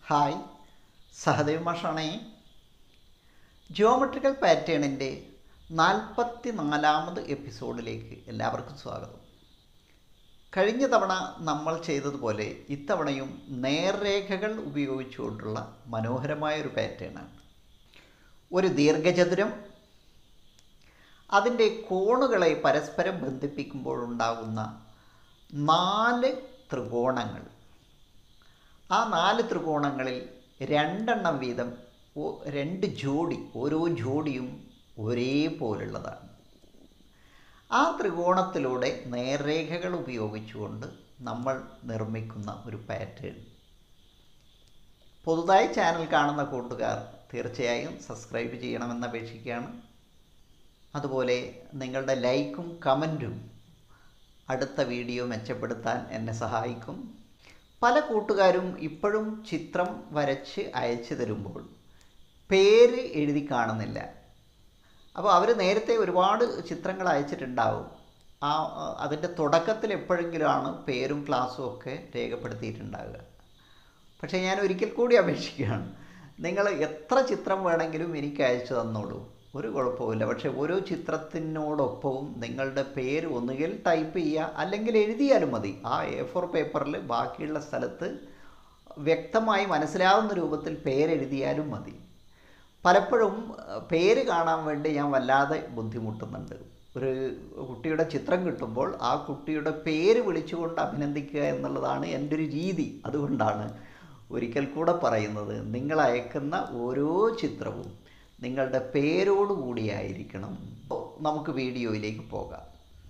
hi Sahadev മാഷാണേ geometrical പാറ്റേണിൻ്റെ നാൽപ്പത്തി നാലാമത് എപ്പിസോഡിലേക്ക് എല്ലാവർക്കും സ്വാഗതം കഴിഞ്ഞ തവണ നമ്മൾ ചെയ്തതുപോലെ ഇത്തവണയും നേർരേഖകൾ ഉപയോഗിച്ചുകൊണ്ടുള്ള മനോഹരമായ ഒരു പാറ്റേണാണ് ഒരു ദീർഘചതുരം അതിൻ്റെ കോണുകളെ പരസ്പരം ബന്ധിപ്പിക്കുമ്പോഴുണ്ടാകുന്ന നാല് ത്രികോണങ്ങൾ ആ നാല് ത്രികോണങ്ങളിൽ രണ്ടെണ്ണം വീതം ഓ- രണ്ട് ജോഡി ഓരോ ജോഡിയും ഒരേപോലുള്ളതാണ് ആ ത്രികോണത്തിലൂടെ നേർരേഖകൾ ഉപയോഗിച്ചുകൊണ്ട് നമ്മൾ നിർമ്മിക്കുന്ന ഒരു പാറ്റേൺ പുതുതായി ചാനൽ കാണുന്ന കൂട്ടുകാർ തീർച്ചയായും സബ്സ്ക്രൈബ് ചെയ്യണമെന്ന് അപേക്ഷിക്കുകയാണ് അതുപോലെ നിങ്ങളുടെ ലൈക്കും കമൻറ്റും അടുത്ത വീഡിയോ മെച്ചപ്പെടുത്താൻ എന്നെ സഹായിക്കും പല കൂട്ടുകാരും ഇപ്പോഴും ചിത്രം വരച്ച് അയച്ചു തരുമ്പോൾ പേര് എഴുതി കാണുന്നില്ല അപ്പോൾ അവർ നേരത്തെ ഒരുപാട് ചിത്രങ്ങൾ അയച്ചിട്ടുണ്ടാവും ആ ആ, അതിൻ്റെ തുടക്കത്തിൽ എപ്പോഴെങ്കിലുമാണ് പേരും ക്ലാസ്സും ഒക്കെ രേഖപ്പെടുത്തിയിട്ടുണ്ടാവുക പക്ഷേ ഞാൻ ഒരിക്കൽ കൂടി അപേക്ഷിക്കുകയാണ് നിങ്ങൾ എത്ര ചിത്രം വേണമെങ്കിലും എനിക്ക് അയച്ചു തന്നോളൂ ഒരു കുഴപ്പമില്ല പക്ഷേ ഓരോ ചിത്രത്തിനോടൊപ്പവും നിങ്ങളുടെ പേര് ഒന്നുകിൽ ടൈപ്പ് ചെയ്യുക അല്ലെങ്കിൽ എഴുതിയാലും മതി ആ എ ഫോർ പേപ്പറിൽ ബാക്കിയുള്ള സ്ഥലത്ത് വ്യക്തമായി മനസ്സിലാവുന്ന രൂപത്തിൽ പേരെഴുതിയാലും മതി പലപ്പോഴും അഹ്, പേര് കാണാൻ വേണ്ടി ഞാൻ വല്ലാതെ ബുദ്ധിമുട്ടുന്നുണ്ട് ഒരു കുട്ടിയുടെ ചിത്രം കിട്ടുമ്പോൾ ആ കുട്ടിയുടെ പേര് വിളിച്ചുകൊണ്ട് അഭിനന്ദിക്കുക എന്നുള്ളതാണ് എൻ്റെ ഒരു രീതി അതുകൊണ്ടാണ് ഒരിക്കൽ കൂടെ പറയുന്നത് നിങ്ങൾ അയക്കുന്ന ഓരോ ചിത്രവും നിങ്ങളുടെ പേരോടുകൂടിയായിരിക്കണം അപ്പോൾ നമുക്ക് വീഡിയോയിലേക്ക് പോകാം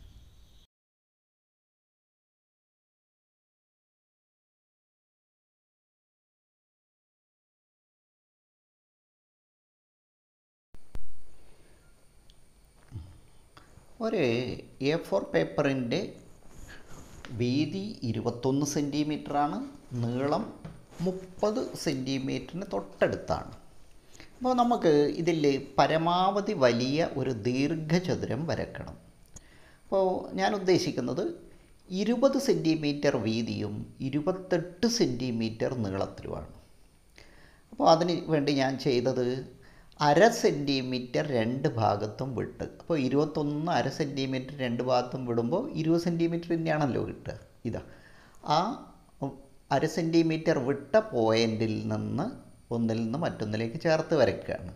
ഒരു എ ഫോർ പേപ്പറിൻ്റെ വീതി ഇരുപത്തൊന്ന് സെൻറ്റിമീറ്ററാണ് നീളം മുപ്പത് സെൻറ്റിമീറ്ററിന് തൊട്ടടുത്താണ് അപ്പോൾ നമുക്ക് ഇതിൽ പരമാവധി വലിയ ഒരു ദീർഘചതുരം വരക്കണം അപ്പോൾ ഞാൻ ഉദ്ദേശിക്കുന്നത് ഇരുപത് സെൻറ്റിമീറ്റർ വീതിയും ഇരുപത്തെട്ട് സെൻറ്റിമീറ്റർ നീളത്തിലുമാണ് അപ്പോൾ അതിന് വേണ്ടി ഞാൻ ചെയ്തത് അര സെൻറ്റിമീറ്റർ രണ്ട് ഭാഗത്തും വിട്ട് അപ്പോൾ ഇരുപത്തൊന്ന് അര സെൻറ്റിമീറ്റർ രണ്ട് ഭാഗത്തും വിടുമ്പോൾ ഇരുപത് സെൻറ്റിമീറ്റർ തന്നെയാണല്ലോ കിട്ടുക ഇതാ ആ അര സെൻറ്റിമീറ്റർ വിട്ട പോയിൻറ്റിൽ നിന്ന് ഒന്നിൽ നിന്ന് മറ്റൊന്നിലേക്ക് ചേർത്ത് വരയ്ക്കുകയാണ്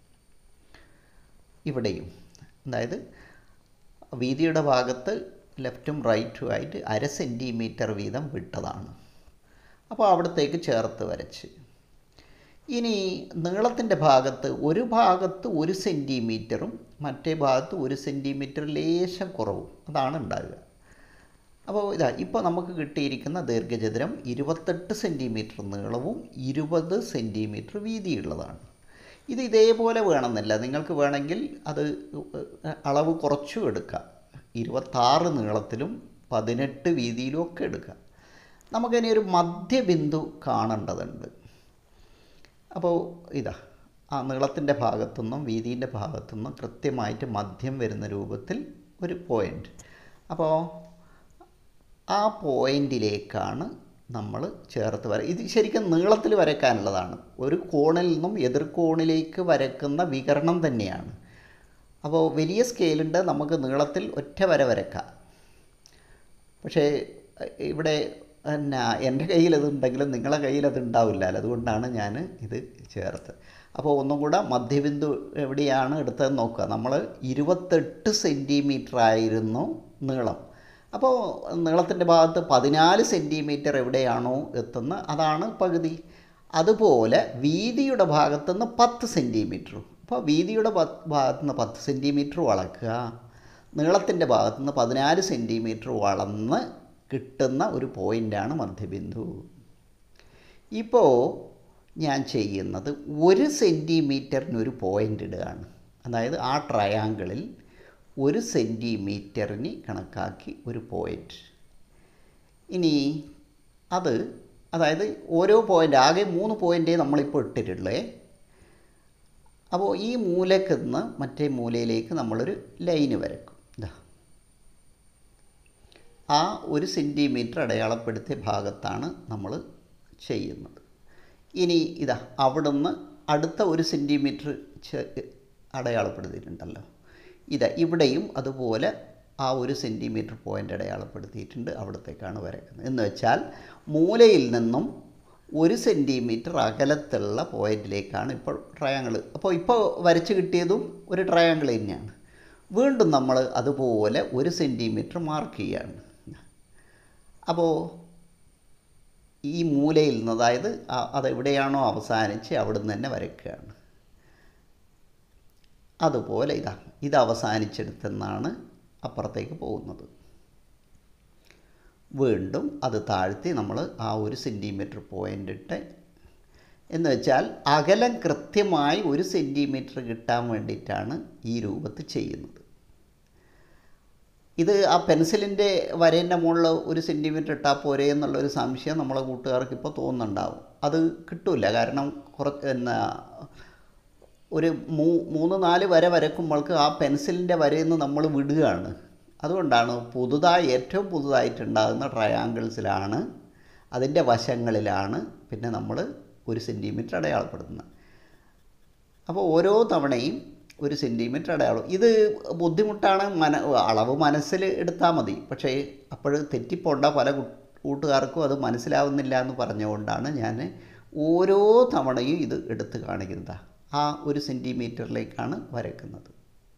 ഇവിടെയും അതായത് വീതിയുടെ ഭാഗത്ത് ലെഫ്റ്റും റൈറ്റും ആയിട്ട് അര സെൻറ്റിമീറ്റർ വീതം വിട്ടതാണ് അപ്പോൾ അവിടത്തേക്ക് ചേർത്ത് വരച്ച് ഇനി നീളത്തിൻ്റെ ഭാഗത്ത് ഒരു ഭാഗത്ത് ഒരു സെൻറ്റിമീറ്ററും മറ്റേ ഭാഗത്ത് ഒരു സെൻറ്റിമീറ്റർ ലേശം കുറവും അതാണ് ഉണ്ടാകുക അപ്പോൾ ഇതാ ഇപ്പോൾ നമുക്ക് കിട്ടിയിരിക്കുന്ന ദീർഘചതുരം ഇരുപത്തെട്ട് സെൻറ്റിമീറ്റർ നീളവും ഇരുപത് സെൻറ്റിമീറ്റർ വീതിയുള്ളതാണ് ഇത് ഇതേപോലെ വേണമെന്നില്ല നിങ്ങൾക്ക് വേണമെങ്കിൽ അത് അളവ് കുറച്ചും എടുക്കാം ഇരുപത്താറ് നീളത്തിലും പതിനെട്ട് വീതിയിലും ഒക്കെ എടുക്കാം നമുക്കിനി ഒരു മധ്യബിന്ദു കാണേണ്ടതുണ്ട് അപ്പോൾ ഇതാ ആ നീളത്തിൻ്റെ ഭാഗത്തുനിന്നും വീതിൻ്റെ ഭാഗത്തുനിന്നും കൃത്യമായിട്ട് മധ്യം വരുന്ന രൂപത്തിൽ ഒരു പോയിൻ്റ് അപ്പോൾ ആ പോയിൻറ്റിലേക്കാണ് നമ്മൾ ചേർത്ത് വര ഇത് ശരിക്കും നീളത്തിൽ വരയ്ക്കാനുള്ളതാണ് ഒരു കോണിൽ നിന്നും എതിർ കോണിലേക്ക് വരക്കുന്ന വികരണം തന്നെയാണ് അപ്പോൾ വലിയ സ്കെയിലുണ്ട് നമുക്ക് നീളത്തിൽ ഒറ്റ വര വരക്കാം പക്ഷേ അഹ് ഇവിടെ എന്നാ എൻ്റെ കയ്യിൽ അതുണ്ടെങ്കിലും നിങ്ങളെ കയ്യിൽ അത് ഉണ്ടാവില്ലല്ലോ അതുകൊണ്ടാണ് ഞാൻ ഇത് ചേർത്ത് അപ്പോൾ ഒന്നും കൂടെ മധ്യബിന്ദു എവിടെയാണ് എടുത്തതെന്ന് നോക്കുക നമ്മൾ ഇരുപത്തെട്ട് സെൻറ്റിമീറ്റർ ആയിരുന്നു നീളം അപ്പോൾ നീളത്തിൻ്റെ ഭാഗത്ത് പതിനാല് സെൻറ്റിമീറ്റർ എവിടെയാണോ എത്തുന്ന അതാണ് പകുതി അതുപോലെ വീതിയുടെ ഭാഗത്തുനിന്ന് പത്ത് സെൻറ്റിമീറ്ററും അപ്പോൾ വീതിയുടെ പ- ഭാഗത്തുനിന്ന് പത്ത് സെൻറ്റിമീറ്റർ വളക്കുക നീളത്തിൻ്റെ ഭാഗത്തുനിന്ന് പതിനാല് സെൻറ്റിമീറ്റർ വളർന്ന് കിട്ടുന്ന ഒരു പോയിൻ്റാണ് മധ്യബിന്ദു ഇപ്പോൾ ഞാൻ ചെയ്യുന്നത് ഒരു സെൻറ്റിമീറ്ററിനൊരു പോയിൻ്റ് ഇടുകയാണ് അതായത് ആ ട്രയാങ്കിളിൽ ഒരു സെൻറ്റിമീറ്ററിന് കണക്കാക്കി ഒരു പോയിൻ്റ് ഇനി അത് അതായത് ഓരോ പോയിൻ്റ് ആകെ മൂന്ന് പോയിൻ്റേ നമ്മളിപ്പോൾ ഇട്ടിട്ടുള്ളേ അപ്പോൾ ഈ മൂലയ്ക്ക് നിന്ന് മറ്റേ മൂലയിലേക്ക് നമ്മളൊരു ലൈന് വരക്കും ഇതാ ആ ഒരു സെൻറ്റിമീറ്റർ അടയാളപ്പെടുത്തിയ ഭാഗത്താണ് നമ്മൾ ചെയ്യുന്നത് ഇനി ഇതാ അവിടുന്ന് അടുത്ത ഒരു സെൻറ്റിമീറ്റർ അടയാളപ്പെടുത്തിയിട്ടുണ്ടല്ലോ ഇതാ ഇവിടെയും അതുപോലെ ആ ഒരു സെൻറ്റിമീറ്റർ പോയിൻ്റ് അടയാളപ്പെടുത്തിയിട്ടുണ്ട് അവിടത്തേക്കാണ് വരയ്ക്കുന്നത് എന്ന് വെച്ചാൽ മൂലയിൽ നിന്നും ഒരു സെൻറ്റിമീറ്റർ അകലത്തുള്ള പോയിന്റിലേക്കാണ് ഇപ്പോൾ ട്രയാങ്കിൾ അപ്പോൾ ഇപ്പോൾ വരച്ച് കിട്ടിയതും ഒരു ട്രയാങ്കിൾ തന്നെയാണ് വീണ്ടും നമ്മൾ അതുപോലെ ഒരു സെൻറ്റിമീറ്റർ മാർക്ക് ചെയ്യാണ് അപ്പോൾ ഈ മൂലയിൽ നിന്ന് അതായത് ആ- അതെവിടെയാണോ അവസാനിച്ച് അവിടെ നിന്ന് തന്നെ വരയ്ക്കുകയാണ് അതുപോലെ ഇതാ ഇത് അവസാനിച്ചെടുത്തെന്നാണ് അപ്പുറത്തേക്ക് പോകുന്നത് വീണ്ടും അത് താഴ്ത്തി നമ്മൾ ആ ഒരു സെൻറ്റിമീറ്റർ പോയിൻ്റ് ഇട്ട് എന്ന് വെച്ചാൽ അകലം കൃത്യമായി ഒരു സെൻറ്റിമീറ്റർ കിട്ടാൻ വേണ്ടിയിട്ടാണ് ഈ രൂപത്തിൽ ചെയ്യുന്നത് ഇത് ആ പെൻസിലിൻ്റെ വരേൻ്റെ മുകളിൽ ഒരു സെൻറ്റിമീറ്റർ ഇട്ടാൽ പോരെ എന്നുള്ളൊരു സംശയം നമ്മളെ കൂട്ടുകാർക്ക് ഇപ്പോൾ തോന്നുന്നുണ്ടാവും അത് കിട്ടില്ല കാരണം കുറച്ച് എന്നാ ഒരു മൂ മൂന്ന് നാല് വര വരക്കുമ്പോൾക്ക് ആ പെൻസിലിൻ്റെ വരയിൽ നിന്ന് നമ്മൾ വിടുകയാണ് അതുകൊണ്ടാണ് പുതുതായി ഏറ്റവും പുതുതായിട്ടുണ്ടാകുന്ന ട്രയാങ്കിൾസിലാണ് അതിൻ്റെ വശങ്ങളിലാണ് പിന്നെ നമ്മൾ ഒരു സെൻറ്റിമീറ്റർ അടയാളപ്പെടുത്തുന്നത് അപ്പോൾ ഓരോ തവണയും ഒരു സെൻറ്റിമീറ്റർ അടയാളം ഇത് ബുദ്ധിമുട്ടാണ് മന അളവ് മനസ്സിൽ എടുത്താൽ മതി പക്ഷേ അപ്പോൾ തെറ്റിപ്പോണ്ട പല കു- കൂട്ടുകാർക്കും അത് മനസ്സിലാവുന്നില്ല എന്ന് പറഞ്ഞുകൊണ്ടാണ് ഞാൻ ഓരോ തവണയും ഇത് എടുത്ത് കാണിക്കുന്നത് ആ ഒരു സെൻറ്റിമീറ്ററിലേക്കാണ് വരയ്ക്കുന്നത്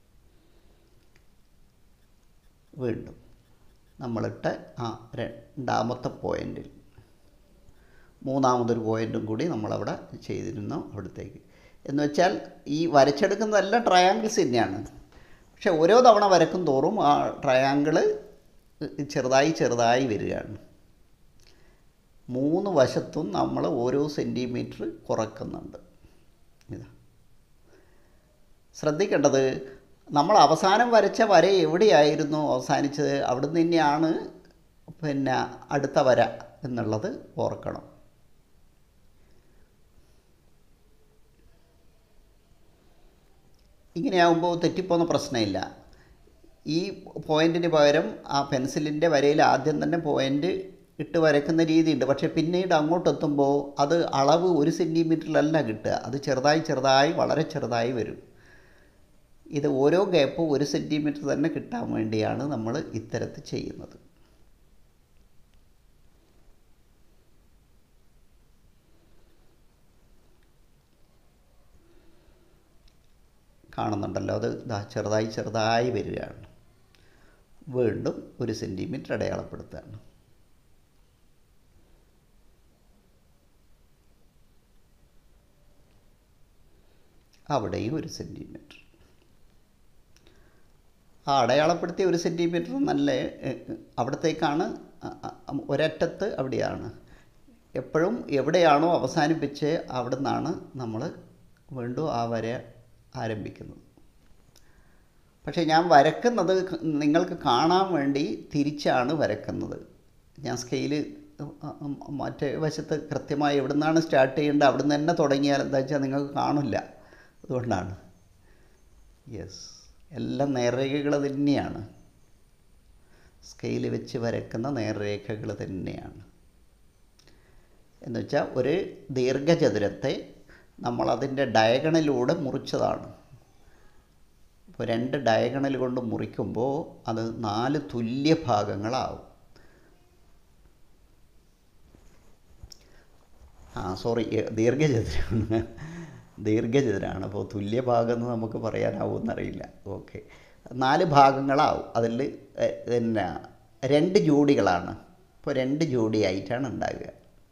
വീണ്ടും നമ്മളിട്ട് ആ രണ്ടാമത്തെ പോയിൻറ്റിൽ മൂന്നാമതൊരു പോയിൻറ്റും കൂടി നമ്മളവിടെ ചെയ്തിരുന്നു അവിടത്തേക്ക് എന്ന് വെച്ചാൽ ഈ വരച്ചെടുക്കുന്നതെല്ലാം ട്രയാങ്കിൾസ് തന്നെയാണ് പക്ഷെ ഓരോ തവണ വരക്കും തോറും ആ ട്രയാങ്കിള് ചെറുതായി ചെറുതായി വരികയാണ് മൂന്ന് വശത്തും നമ്മൾ ഓരോ സെൻറ്റിമീറ്റർ കുറക്കുന്നുണ്ട് ഇതാ ശ്രദ്ധിക്കേണ്ടത് നമ്മൾ അവസാനം വരച്ച വര എവിടെയായിരുന്നു അവസാനിച്ചത് അവിടുന്ന് തന്നെയാണ് പിന്നെ അടുത്ത വര എന്നുള്ളത് ഓർക്കണം ഇങ്ങനെയാകുമ്പോൾ തെറ്റിപ്പോകുന്ന പ്രശ്നമില്ല ഈ പോയിൻറ്റിന് പകരം ആ പെൻസിലിൻ്റെ വരയിൽ ആദ്യം തന്നെ പോയിൻ്റ് ഇട്ട് വരയ്ക്കുന്ന രീതിയുണ്ട് പക്ഷേ പിന്നീട് അങ്ങോട്ടെത്തുമ്പോൾ അത് അളവ് ഒരു സെൻറ്റിമീറ്ററിലല്ല കിട്ടുക അത് ചെറുതായി ചെറുതായി വളരെ ചെറുതായി വരും ഇത് ഓരോ ഗ്യാപ്പും ഒരു സെൻറ്റിമീറ്റർ തന്നെ കിട്ടാൻ വേണ്ടിയാണ് നമ്മൾ ഇത്തരത്തിൽ ചെയ്യുന്നത് കാണുന്നുണ്ടല്ലോ അത് ദാ ചെറുതായി ചെറുതായി വരികയാണ് വീണ്ടും ഒരു സെൻറ്റിമീറ്റർ അടയാളപ്പെടുത്തുകയാണ് അവിടെയും ഒരു സെൻറ്റിമീറ്റർ ആ അടയാളപ്പെടുത്തിയ ഒരു സെൻറ്റിമീറ്റർ നല്ല എ, എ, അവിടത്തേക്കാണ് അ, അ, ഒരറ്റത്ത് അവിടെയാണ് എപ്പോഴും എവിടെയാണോ അവസാനിപ്പിച്ച് അവിടെ നിന്നാണ് നമ്മൾ വീണ്ടും ആ വര ആരംഭിക്കുന്നത് പക്ഷേ ഞാൻ വരക്കുന്നത് ക- നിങ്ങൾക്ക് കാണാൻ വേണ്ടി തിരിച്ചാണ് വരക്കുന്നത് ഞാൻ സ്കെയില് മറ്റേ വശത്ത് കൃത്യമായി എവിടെ നിന്നാണ് സ്റ്റാർട്ട് ചെയ്യേണ്ടത് അവിടെ നിന്ന് തന്നെ തുടങ്ങിയാൽ എന്താ വെച്ചാൽ നിങ്ങൾക്ക് കാണില്ല അതുകൊണ്ടാണ് യെസ് എല്ലാം നേർരേഖകൾ തന്നെയാണ് സ്കെയിൽ വെച്ച് വരക്കുന്ന നേർരേഖകൾ തന്നെയാണ് എന്ന് വെച്ചാൽ ഒരു ദീർഘചതുരത്തെ നമ്മളതിൻ്റെ ഡയഗണലിലൂടെ മുറിച്ചതാണ് ഇപ്പോൾ രണ്ട് ഡയഗണൽ കൊണ്ട് മുറിക്കുമ്പോൾ അത് നാല് തുല്യ ഭാഗങ്ങളാവും ആ സോറി ദീർഘചതുരമാണ് ദീർഘചതുരമാണ് അപ്പോൾ തുല്യ ഭാഗം എന്ന് നമുക്ക് പറയാനാവുമെന്നറിയില്ല ഓക്കെ നാല് ഭാഗങ്ങളാവും അതിൽ പിന്നെ രണ്ട് ജോഡികളാണ് ഇപ്പോൾ രണ്ട് ജോഡിയായിട്ടാണ് ഉണ്ടാകുക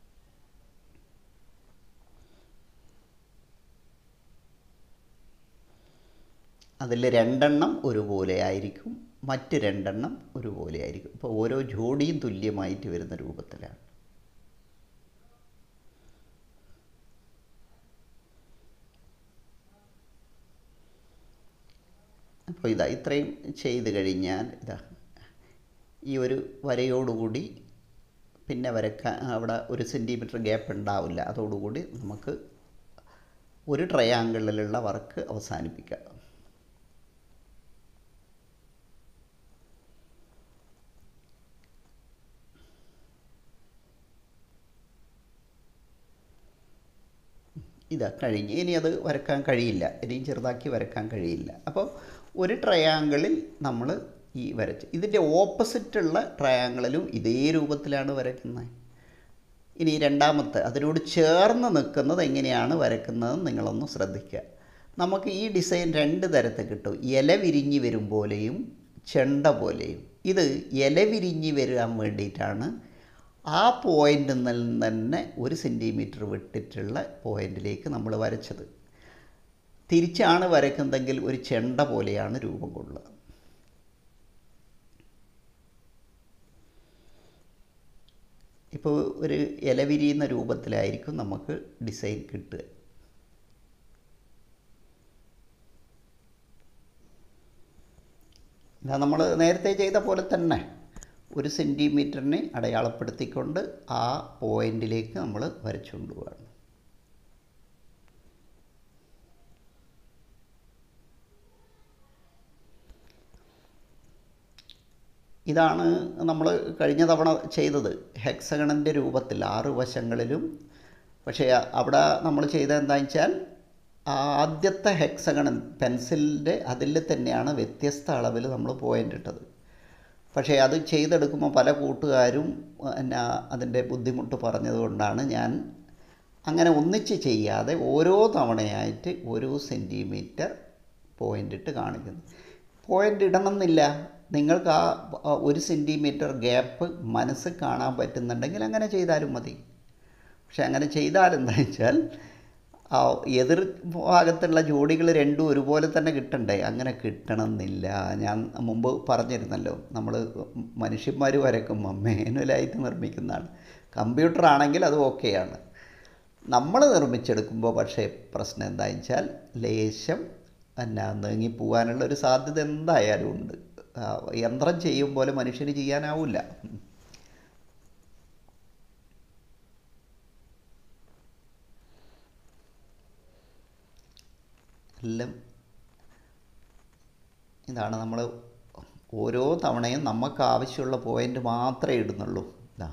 അതിൽ രണ്ടെണ്ണം ഒരുപോലെ ആയിരിക്കും മറ്റ് രണ്ടെണ്ണം ഒരുപോലെ ആയിരിക്കും അപ്പോൾ ഓരോ ജോഡിയും തുല്യമായിട്ട് വരുന്ന രൂപത്തിലാണ് അപ്പോൾ ഇതാ ഇത്രയും ചെയ്ത് കഴിഞ്ഞാൽ ഇതാ ഈ ഒരു വരയോടുകൂടി പിന്നെ വരക്കാൻ അവിടെ ഒരു സെൻറ്റിമീറ്റർ ഗ്യാപ്പ് ഉണ്ടാവില്ല അതോടുകൂടി നമുക്ക് ഒരു ട്രയാങ്കിളിലുള്ള വർക്ക് അവസാനിപ്പിക്കാം ഇതാ കഴിഞ്ഞ് ഇനി അത് വരക്കാൻ കഴിയില്ല ഇനിയും ചെറുതാക്കി വരക്കാൻ കഴിയില്ല അപ്പോൾ ഒരു ട്രയാങ്കിളിൽ നമ്മൾ ഈ വരച്ച് ഇതിൻ്റെ ഓപ്പോസിറ്റുള്ള ട്രയാങ്കിളിലും ഇതേ രൂപത്തിലാണ് വരയ്ക്കുന്നത് ഇനി രണ്ടാമത്തെ അതിനോട് ചേർന്ന് നിൽക്കുന്നത് എങ്ങനെയാണ് വരക്കുന്നതെന്ന് നിങ്ങളൊന്ന് ശ്രദ്ധിക്കുക നമുക്ക് ഈ ഡിസൈൻ രണ്ട് തരത്തിൽ കിട്ടും ഇല വിരിഞ്ഞ് വരും പോലെയും ചെണ്ട പോലെയും ഇത് ഇല വിരിഞ്ഞ് വരാൻ വേണ്ടിയിട്ടാണ് ആ പോയിന്റിൽ നിന്ന് തന്നെ ഒരു സെൻറ്റിമീറ്റർ വിട്ടിട്ടുള്ള പോയിന്റിലേക്ക് നമ്മൾ വരച്ചത് തിരിച്ചാണ് വരക്കുന്നതെങ്കിൽ ഒരു ചെണ്ട പോലെയാണ് രൂപം കൊള്ളുക ഇപ്പോൾ ഒരു ഇല വിരിയുന്ന രൂപത്തിലായിരിക്കും നമുക്ക് ഡിസൈൻ കിട്ടുക ഇതാ നമ്മൾ നേരത്തെ ചെയ്ത പോലെ തന്നെ ഒരു സെൻറ്റിമീറ്ററിനെ അടയാളപ്പെടുത്തിക്കൊണ്ട് ആ പോയിന്റിലേക്ക് നമ്മൾ വരച്ചുകൊണ്ട് പോവാണ് ഇതാണ് നമ്മൾ കഴിഞ്ഞ തവണ ചെയ്തത് ഹെക്സഗണിൻ്റെ രൂപത്തിൽ ആറ് വശങ്ങളിലും പക്ഷേ അവിടെ നമ്മൾ ചെയ്തത് എന്താണെന്ന് വെച്ചാൽ ആദ്യത്തെ ഹെക്സഗൺ പെൻസിലിൻ്റെ അതിൽ തന്നെയാണ് വ്യത്യസ്ത അളവിൽ നമ്മൾ പോയിൻ്റ് ഇട്ടത് പക്ഷേ അത് ചെയ്തെടുക്കുമ്പോൾ പല കൂട്ടുകാരും എന്നാ അതിൻ്റെ ബുദ്ധിമുട്ട് പറഞ്ഞതുകൊണ്ടാണ് ഞാൻ അങ്ങനെ ഒന്നിച്ച് ചെയ്യാതെ ഓരോ തവണയായിട്ട് ഓരോ സെൻറ്റിമീറ്റർ പോയിൻ്റ് ഇട്ട് കാണിക്കുന്നത് പോയിൻ്റ് ഇടണമെന്നില്ല നിങ്ങൾക്ക് ആ ആ ഒരു സെൻറ്റിമീറ്റർ ഗ്യാപ്പ് മനസ്സിൽ കാണാൻ പറ്റുന്നുണ്ടെങ്കിൽ അങ്ങനെ ചെയ്താലും മതി പക്ഷെ അങ്ങനെ ചെയ്താൽ എന്താ വെച്ചാൽ ആ എതിർ ഭാഗത്തുള്ള ജോഡികൾ രണ്ടും ഒരുപോലെ തന്നെ കിട്ടണ്ടേ അങ്ങനെ കിട്ടണമെന്നില്ല ഞാൻ മുമ്പ് പറഞ്ഞിരുന്നല്ലോ നമ്മൾ മനുഷ്യന്മാർ വരക്കുമ്പോൾ മാനുവലായിട്ട് നിർമ്മിക്കുന്നതാണ് കമ്പ്യൂട്ടർ ആണെങ്കിൽ അത് ഓക്കെയാണ് നമ്മൾ നിർമ്മിച്ചെടുക്കുമ്പോൾ പക്ഷേ പ്രശ്നം എന്താണെന്ന് വെച്ചാൽ ലേശം എന്നാ നീങ്ങിപ്പോവാനുള്ള ഒരു സാധ്യത എന്തായാലും ഉണ്ട് ആ, യന്ത്രം ചെയ്യും പോലെ മനുഷ്യന് ചെയ്യാനാവില്ല എല്ലാം ഇതാണ് നമ്മൾ ഓരോ തവണയും നമുക്ക് ആവശ്യമുള്ള പോയിൻ്റ് മാത്രമേ ഇടുന്നുള്ളൂ ഇതാ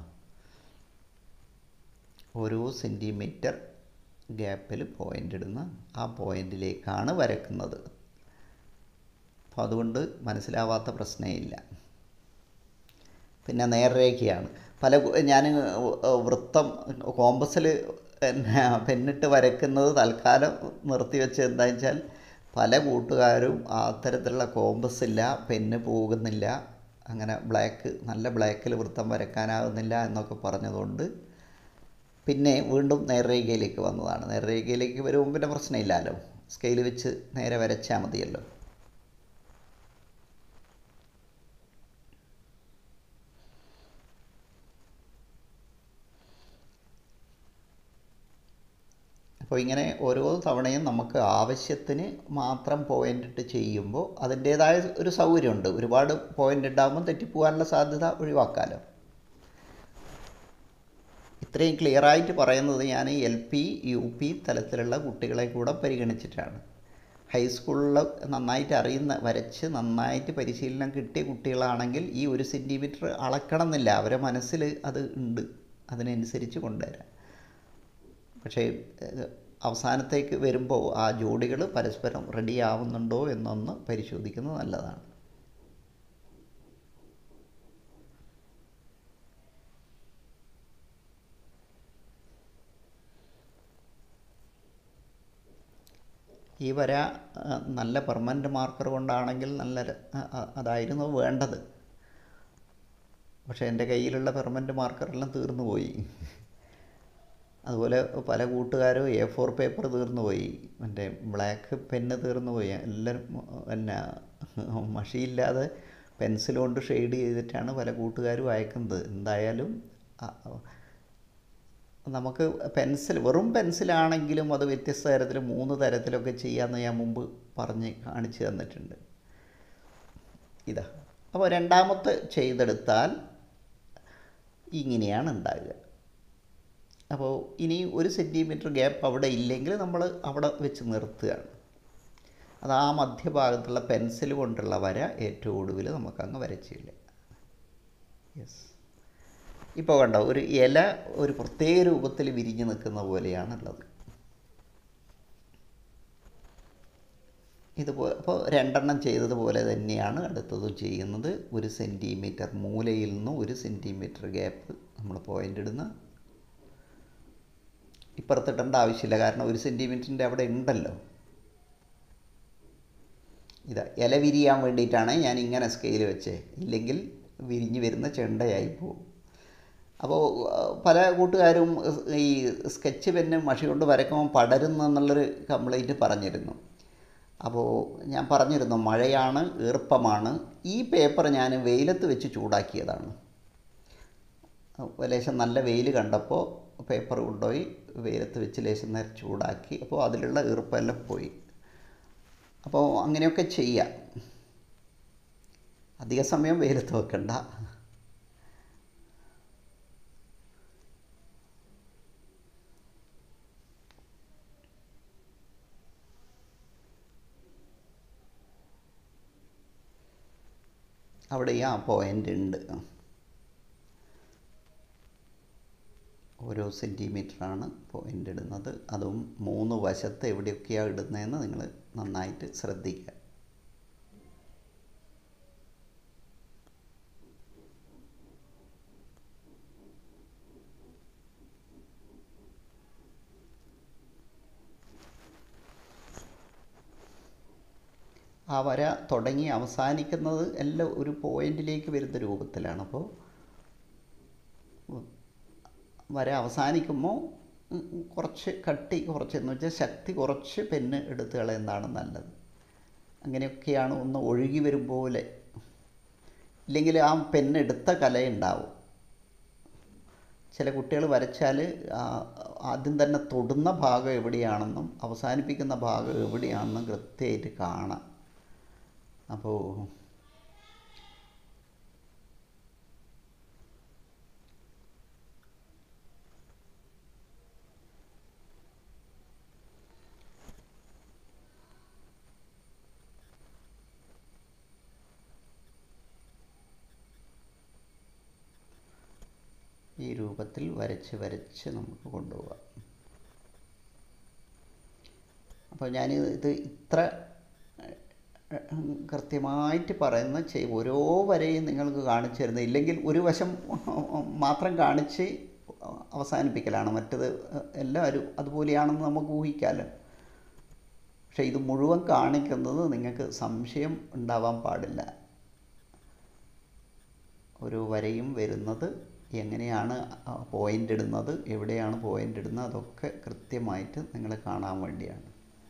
ഓരോ സെൻറ്റിമീറ്റർ ഗ്യാപ്പിൽ പോയിൻ്റ് ഇടുന്ന ആ പോയിന്റിലേക്കാണ് വരക്കുന്നത് അപ്പോൾ അതുകൊണ്ട് മനസ്സിലാവാത്ത പ്രശ്നമില്ല പിന്നെ നേർരേഖയാണ് പല ഞാൻ വൃത്തം കോമ്പസിൽ പിന്നെ പെന്നിട്ട് വരയ്ക്കുന്നത് തൽക്കാലം നിർത്തിവെച്ച് എന്താ വെച്ചാൽ പല കൂട്ടുകാരും ആ തരത്തിലുള്ള കോമ്പസ് ഇല്ല പെന്ന് പോകുന്നില്ല അങ്ങനെ ബ്ലാക്ക് നല്ല ബ്ലാക്കിൽ വൃത്തം വരയ്ക്കാനാകുന്നില്ല എന്നൊക്കെ പറഞ്ഞതുകൊണ്ട് പിന്നെ വീണ്ടും നേർരേഖയിലേക്ക് വന്നതാണ് നേർരേഖയിലേക്ക് വരുമ്പോൾ പിന്നെ പ്രശ്നമില്ലല്ലോ സ്കെയിൽ വെച്ച് നേരെ വരച്ചാൽ മതിയല്ലോ അപ്പോൾ ഇങ്ങനെ ഓരോ തവണയും നമുക്ക് ആവശ്യത്തിന് മാത്രം പോയിൻ്റ് ഇട്ട് ചെയ്യുമ്പോൾ അതിൻ്റേതായ ഒരു സൗകര്യമുണ്ട് ഒരുപാട് പോയിൻ്റ് ഇട്ടാകുമ്പോൾ തെറ്റിപ്പോകാനുള്ള സാധ്യത ഒഴിവാക്കാമല്ലോ ഇത്രയും ക്ലിയറായിട്ട് പറയുന്നത് ഞാൻ എൽ പി യു പി തലത്തിലുള്ള കുട്ടികളെ കൂടെ പരിഗണിച്ചിട്ടാണ് ഹൈസ്കൂളിൽ നന്നായിട്ട് അറിയുന്ന വരച്ച് നന്നായിട്ട് പരിശീലനം കിട്ടിയ കുട്ടികളാണെങ്കിൽ ഈ ഒരു സെൻറ്റിമീറ്റർ അളക്കണമെന്നില്ല അവരെ മനസ്സിൽ അത് ഉണ്ട് അതിനനുസരിച്ച് കൊണ്ടുവരാം പക്ഷേ ഏഹ്, അവസാനത്തേക്ക് വരുമ്പോൾ ആ ജോഡികൾ പരസ്പരം റെഡി ആവുന്നുണ്ടോ എന്നൊന്ന് പരിശോധിക്കുന്നത് നല്ലതാണ് ഈ വര ആ, നല്ല പെർമനൻ്റ് മാർക്കർ കൊണ്ടാണെങ്കിൽ നല്ല ര- ആ- ആ- അതായിരുന്നു വേണ്ടത് പക്ഷേ എൻ്റെ കയ്യിലുള്ള പെർമനൻ്റ് മാർക്കറെല്ലാം തീർന്നു പോയി അതുപോലെ പല കൂട്ടുകാരും എ ഫോർ പേപ്പർ തീർന്നു പോയി മറ്റേ ബ്ലാക്ക് പെന്ന് തീർന്നു പോയി എല്ലാവരും പിന്നെ മഷിയില്ലാതെ പെൻസിൽ കൊണ്ട് ഷെയ്ഡ് ചെയ്തിട്ടാണ് പല കൂട്ടുകാരും അയക്കുന്നത് എന്തായാലും ആ- നമുക്ക് പെൻസിൽ വെറും പെൻസിലാണെങ്കിലും അത് വ്യത്യസ്ത തരത്തിൽ മൂന്ന് തരത്തിലൊക്കെ ചെയ്യാമെന്ന് ഞാൻ മുമ്പ് പറഞ്ഞ് കാണിച്ചു തന്നിട്ടുണ്ട് ഇതാ അപ്പോൾ രണ്ടാമത്തെ ചെയ്തെടുത്താൽ ഇങ്ങനെയാണ് ഉണ്ടാകുക അപ്പോൾ ഇനി ഒരു സെൻറ്റിമീറ്റർ ഗ്യാപ്പ് അവിടെ ഇല്ലെങ്കിൽ നമ്മൾ അവിടെ വെച്ച് നിർത്തുകയാണ് അത് ആ മധ്യഭാഗത്തുള്ള പെൻസിൽ കൊണ്ടുള്ള വര ഏറ്റവും ഒടുവിൽ നമുക്കങ്ങ് വരച്ചില്ല യെസ് ഇപ്പോൾ കണ്ടോ ഒരു ഇല ഒരു പ്രത്യേക രൂപത്തിൽ വിരിഞ്ഞ് നിൽക്കുന്ന പോലെയാണുള്ളത് ഇതുപോലെ അപ്പോൾ രണ്ടെണ്ണം ചെയ്തതുപോലെ തന്നെയാണ് അടുത്തതും ചെയ്യുന്നത് ഒരു സെൻറ്റിമീറ്റർ മൂലയിൽ നിന്ന് ഒരു സെൻറ്റിമീറ്റർ ഗ്യാപ്പ് നമ്മൾ പോയിൻ്റ് ഇടുന്ന ഇപ്പുറത്തിടേണ്ട ആവശ്യമില്ല കാരണം ഒരു സെൻറ്റിമീറ്ററിൻ്റെ അവിടെ ഉണ്ടല്ലോ ഇതാ ഇല വിരിയാൻ വേണ്ടിയിട്ടാണ് ഞാൻ ഇങ്ങനെ സ്കെയിൽ വെച്ചേ ഇല്ലെങ്കിൽ വിരിഞ്ഞ് വരുന്ന ചെണ്ടയായി പോകും അപ്പോൾ പല കൂട്ടുകാരും ഈ സ്കെച്ച് പെന്ന് മഷി കൊണ്ട് വരയ്ക്കുമ്പോൾ പടരുന്നു എന്നുള്ളൊരു കംപ്ലൈൻറ്റ് പറഞ്ഞിരുന്നു അപ്പോൾ ഞാൻ പറഞ്ഞിരുന്നു മഴയാണ് ഈർപ്പമാണ് ഈ പേപ്പർ ഞാൻ വെയിലത്ത് വെച്ച് ചൂടാക്കിയതാണ് ലേശം നല്ല വെയിൽ കണ്ടപ്പോൾ പേപ്പർ കൊണ്ടുപോയി വെയിലത്ത് വെച്ച് ലേശം നേരം ചൂടാക്കി അപ്പോൾ അതിലുള്ള ഈർപ്പെല്ലാം പോയി അപ്പോൾ അങ്ങനെയൊക്കെ ചെയ്യാം അധിക സമയം വെയിലത്ത് വെക്കണ്ട അവിടെ ആ പോയിൻ്റ് ഉണ്ട് ഓരോ സെൻറ്റിമീറ്ററാണ് പോയിൻ്റ് ഇടുന്നത് അതും മൂന്ന് വശത്ത് എവിടെയൊക്കെയാണ് ഇടുന്നതെന്ന് നിങ്ങൾ നന്നായിട്ട് ശ്രദ്ധിക്കുക ആ വര തുടങ്ങി അവസാനിക്കുന്നത് എല്ലാം ഒരു പോയിന്റിലേക്ക് വരുന്ന രൂപത്തിലാണ് അപ്പോൾ വര അവസാനിക്കുമ്പോൾ കുറച്ച് കട്ടി കുറച്ച് എന്ന് വെച്ചാൽ ശക്തി കുറച്ച് പെന്ന് എടുത്ത് കളയുന്നതാണ് നല്ലത് അങ്ങനെയൊക്കെയാണ് ഒന്ന് ഒഴുകി വരും പോലെ ഇല്ലെങ്കിൽ ആ പെന്നെടുത്ത കലയുണ്ടാവും ചില കുട്ടികൾ വരച്ചാൽ ആദ്യം തന്നെ തൊടുന്ന ഭാഗം എവിടെയാണെന്നും അവസാനിപ്പിക്കുന്ന ഭാഗം എവിടെയാണെന്നും കൃത്യമായിട്ട് കാണാം അപ്പോൾ ഈ രൂപത്തിൽ വരച്ച് വരച്ച് നമുക്ക് കൊണ്ടുപോകാം അപ്പോൾ ഞാൻ ഇത് ഇത്ര കൃത്യമായിട്ട് പറയുന്ന ചെയ് ഓരോ വരെയും നിങ്ങൾക്ക് കാണിച്ചു തരുന്നത് ഇല്ലെങ്കിൽ ഒരു വശം മാത്രം കാണിച്ച് അവസാനിപ്പിക്കലാണ് മറ്റത് എല്ലാവരും അതുപോലെയാണെന്ന് നമുക്ക് ഊഹിക്കാമല്ലോ പക്ഷേ ഇത് മുഴുവൻ കാണിക്കുന്നത് നിങ്ങൾക്ക് സംശയം ഉണ്ടാവാൻ പാടില്ല ഒരു വരയും വരുന്നത് എങ്ങനെയാണ് പോയിൻ്റ് ഇടുന്നത് എവിടെയാണ് പോയിൻ്റ് ഇടുന്നത് അതൊക്കെ കൃത്യമായിട്ട് നിങ്ങൾ കാണാൻ വേണ്ടിയാണ്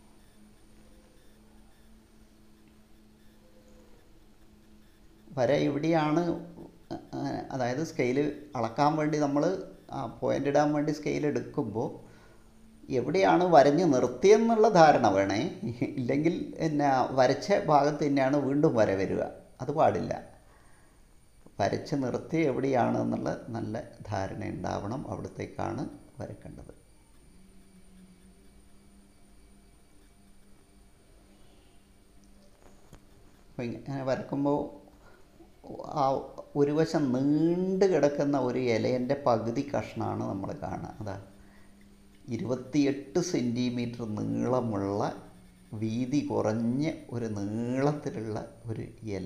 വര എവിടെയാണ് അതായത് സ്കെയിൽ അളക്കാൻ വേണ്ടി നമ്മൾ പോയിൻ്റ് ഇടാൻ വേണ്ടി സ്കെയിൽ എടുക്കുമ്പോൾ എവിടെയാണ് വരഞ്ഞ് നിർത്തിയെന്നുള്ള ധാരണ വേണേ ഇല്ലെങ്കിൽ പിന്നെ വരച്ച ഭാഗത്ത് തന്നെയാണ് വീണ്ടും വര വരിക അത് പാടില്ല വരച്ച് നിർത്തി എവിടെയാണ് എന്നുള്ള നല്ല ധാരണ ഉണ്ടാവണം അവിടത്തേക്കാണ് വരക്കേണ്ടത് അപ്പോൾ ഇങ്ങനെ വരക്കുമ്പോൾ ആ ഒരു വശം നീണ്ട് കിടക്കുന്ന ഒരു ഇലേൻ്റെ പകുതി കഷ്ണമാണ് നമ്മൾ കാണുക അതാ ഇരുപത്തിയെട്ട് സെൻറ്റിമീറ്റർ നീളമുള്ള വീതി കുറഞ്ഞ ഒരു നീളത്തിലുള്ള ഒരു ഇല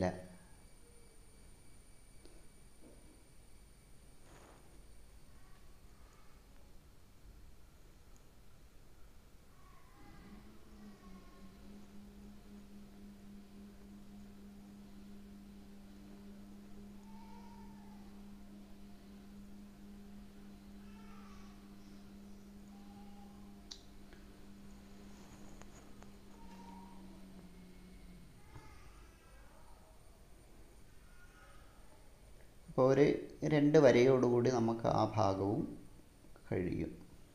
അപ്പോൾ ഒരു രണ്ട് വരയോടുകൂടി നമുക്ക് ആ ഭാഗവും കഴിയും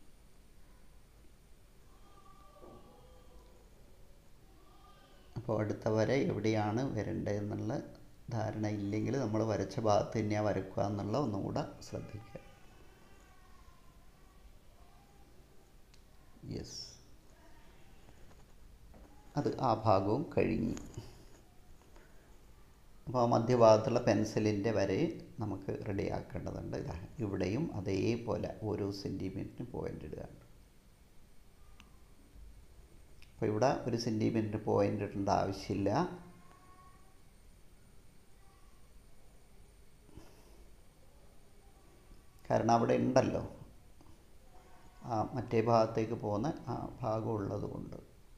അപ്പോൾ അടുത്ത വര എവിടെയാണ് വരേണ്ടതെന്നുള്ള ധാരണ ഇല്ലെങ്കിൽ നമ്മൾ വരച്ച ഭാഗത്ത് തന്നെയാണ് വരക്കുക എന്നുള്ള ഒന്നുകൂടെ ശ്രദ്ധിക്കുക യെസ് അത് ആ ഭാഗവും കഴിഞ്ഞു അപ്പോൾ ആ മധ്യഭാഗത്തുള്ള പെൻസിലിൻ്റെ വരെ നമുക്ക് റെഡി ആക്കേണ്ടതുണ്ട് ഇതാ ഇവിടെയും അതേപോലെ ഓരോ സെൻറ്റിമീറ്ററിന് പോയിൻ്റ് ഇടുക അപ്പോൾ ഇവിടെ ഒരു സെൻറ്റിമീറ്റർ പോയിൻ്റ് ഇടേണ്ട ആവശ്യമില്ല കാരണം അവിടെ ഉണ്ടല്ലോ ആ മറ്റേ ഭാഗത്തേക്ക് പോകുന്ന ആ ഭാഗം ഉള്ളത് കൊണ്ട്